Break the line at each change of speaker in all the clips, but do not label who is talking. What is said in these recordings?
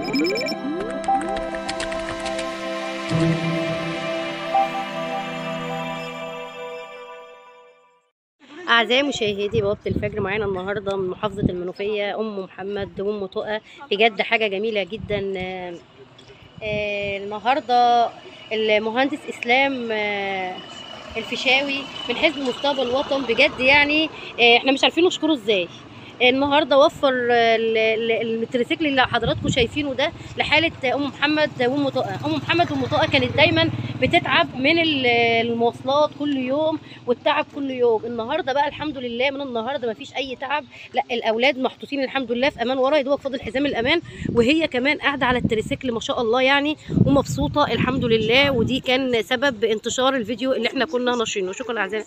أعزائي مشاهدي بوابة الفجر معانا النهاردة من محافظة المنوفية أم محمد وأم تقى بجد حاجة جميلة جدا آه، آه، النهاردة المهندس إسلام آه، الفيشاوي من حزب مستقبل الوطن بجد يعني آه، احنا مش عارفين نشكره ازاي النهارده وفر آه، ال- ال- المتروسيكل اللي حضراتكم شايفينه ده لحاله ام محمد وام طقه ام محمد وام طقه كانت دايما بتتعب من ال- المواصلات كل يوم والتعب كل يوم النهارده بقى الحمد لله من النهارده مفيش اي تعب لا الاولاد محطوطين الحمد لله في امان ورا يا دوبك فاضل حزام الامان وهي كمان قاعده على التريسيكل ما شاء الله يعني ومبسوطه الحمد لله ودي كان سبب انتشار الفيديو اللي احنا كنا ناشرينه شكرا اعزائي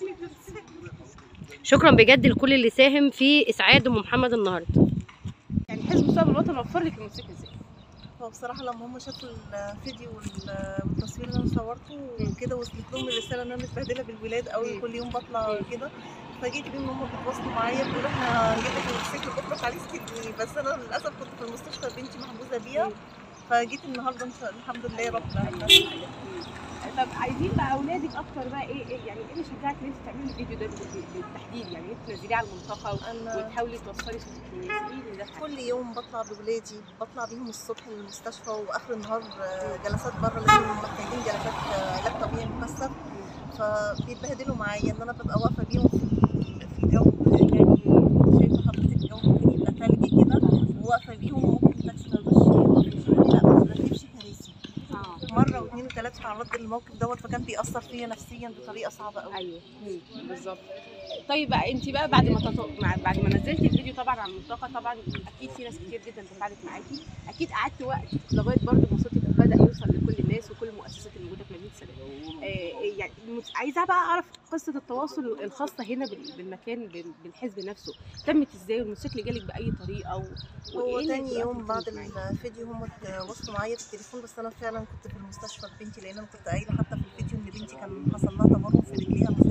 شكرا بجد لكل اللي ساهم في اسعاد ام محمد النهارده
يعني حزب مستقبل الوطن وفر لك الموسيقى ازاي؟
هو بصراحة لما هم شافوا الفيديو وال- والتصوير اللي انا صورته وكده وصلت لهم الرسالة ان انا متبهدلة بالولاد قوي
مم.
كل يوم بطلع كده فجيت بيهم ان هم بيتواصلوا معايا بيقولوا احنا هنجيب لك الموتوسيكل بكره تعالي تجيبني بس انا للاسف كنت في المستشفى بنتي محجوزة بيها فجيت النهارده ان شاء الله الحمد لله يا رب
طب عايزين بقى اولادك اكتر بقى ايه, إيه يعني ايه اللي شجعك ان انت تعملي الفيديو ده بال- بالتحديد يعني انت تنزليه على المنطقه و-
انا
وتحاولي توصلي صوتك للناس ايه اللي دخلك؟
كل يوم بطلع بولادي بطلع بيهم الصبح للمستشفى واخر النهار آه، جلسات بره لازم محتاجين جلسات آه، علاج طبيعي مكثف فبيتبهدلوا معايا ان انا ببقى واقفه بيهم في ال- في الجو يعني شايفه حضرتك الجو ممكن يبقى تلجي كده وواقفه بيهم وممكن تاكسي ما يرضاش يقف لا ما تركبش كراسي
اه
مره واثنين وثلاثه تعرضت للموقف دوت فكان بيأثر فيا نفسيا بطريقه صعبه قوي
ايوه مم، بالظبط طيب بقى انت بقى بعد ما تط... مع- بعد ما نزلتي الفيديو طبعا على المنطقه طبعا اكيد في ناس كتير جدا تفاعلت معاكي اكيد قعدت وقت لغايه برضه ما صوتك بدا يوصل لكل الناس وكل المؤسسات اللي موجوده في مدينه سلام آه يعني مت- عايزه بقى اعرف قصه التواصل الخاصه هنا بال- بالمكان بال- بالحزب نفسه تمت ازاي والموتوسيكل جالك باي طريقه و...
هو
وإيه اللي
تاني
بقى
يوم
كنت
بعد
بتعملي؟
الفيديو هم تواصلوا معايا في التليفون بس انا فعلا كنت في المستشفى ببنتي لان انا كنت قايله حتى في الفيديو ان بنتي كان حصل لها تمرد في رجليها من